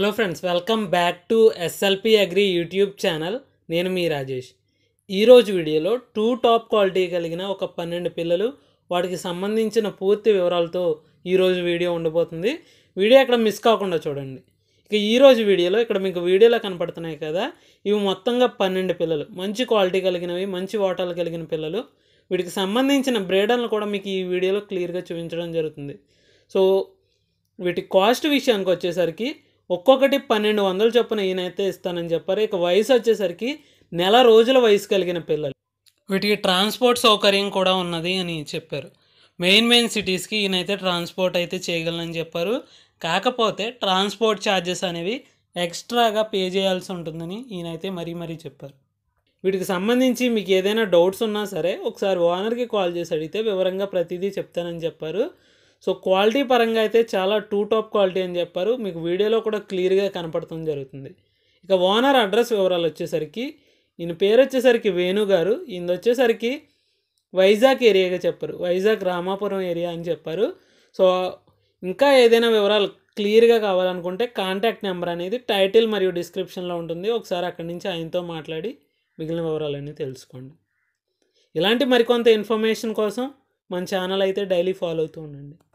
hello friends welcome back to SLP agri YouTube channel నేను మీ రాజేష్ ఈరోజు వీడియోలో టూ టాప్ క్వాలిటీ కలిగిన ఒక పన్నెండు పిల్లలు వాటికి సంబంధించిన పూర్తి వివరాలతో ఈరోజు వీడియో ఉండబోతుంది వీడియో ఎక్కడ మిస్ కాకుండా చూడండి ఇక ఈరోజు వీడియోలో ఇక్కడ మీకు వీడియోలో కనపడుతున్నాయి కదా ఇవి మొత్తంగా పన్నెండు పిల్లలు మంచి క్వాలిటీ కలిగినవి మంచి ఓటాలు కలిగిన పిల్లలు వీటికి సంబంధించిన బ్రేడర్లు కూడా మీకు ఈ వీడియోలో క్లియర్గా చూపించడం జరుగుతుంది సో వీటి కాస్ట్ విషయానికి వచ్చేసరికి ఒక్కొక్కటి పన్నెండు వందల చొప్పున ఈయనైతే ఇస్తానని చెప్పారు ఇక వయసు వచ్చేసరికి నెల రోజుల వయసు కలిగిన పిల్లలు వీటికి ట్రాన్స్పోర్ట్ సౌకర్యం కూడా ఉన్నది అని చెప్పారు మెయిన్ మెయిన్ సిటీస్కి ఈయనైతే ట్రాన్స్పోర్ట్ అయితే చేయగలనని చెప్పారు కాకపోతే ట్రాన్స్పోర్ట్ ఛార్జెస్ అనేవి ఎక్స్ట్రాగా పే చేయాల్సి ఉంటుందని ఈయనైతే మరీ మరీ చెప్పారు వీటికి సంబంధించి మీకు ఏదైనా డౌట్స్ ఉన్నా సరే ఒకసారి ఓనర్కి కాల్ చేసి అడిగితే వివరంగా ప్రతిదీ చెప్తానని చెప్పారు సో క్వాలిటీ పరంగా అయితే చాలా టూ టాప్ క్వాలిటీ అని చెప్పారు మీకు వీడియోలో కూడా క్లియర్గా కనపడటం జరుగుతుంది ఇక ఓనర్ అడ్రస్ వివరాలు వచ్చేసరికి ఈయన పేరు వచ్చేసరికి వేణు గారు ఈయన వచ్చేసరికి వైజాగ్ ఏరియాగా చెప్పారు వైజాగ్ రామాపురం ఏరియా అని చెప్పారు సో ఇంకా ఏదైనా వివరాలు క్లియర్గా కావాలనుకుంటే కాంటాక్ట్ నెంబర్ అనేది టైటిల్ మరియు డిస్క్రిప్షన్లో ఉంటుంది ఒకసారి అక్కడి నుంచి ఆయనతో మాట్లాడి మిగిలిన వివరాలన్నీ తెలుసుకోండి ఇలాంటి మరికొంత ఇన్ఫర్మేషన్ కోసం మన ఛానల్ అయితే డైలీ ఫాలో అవుతూ ఉండండి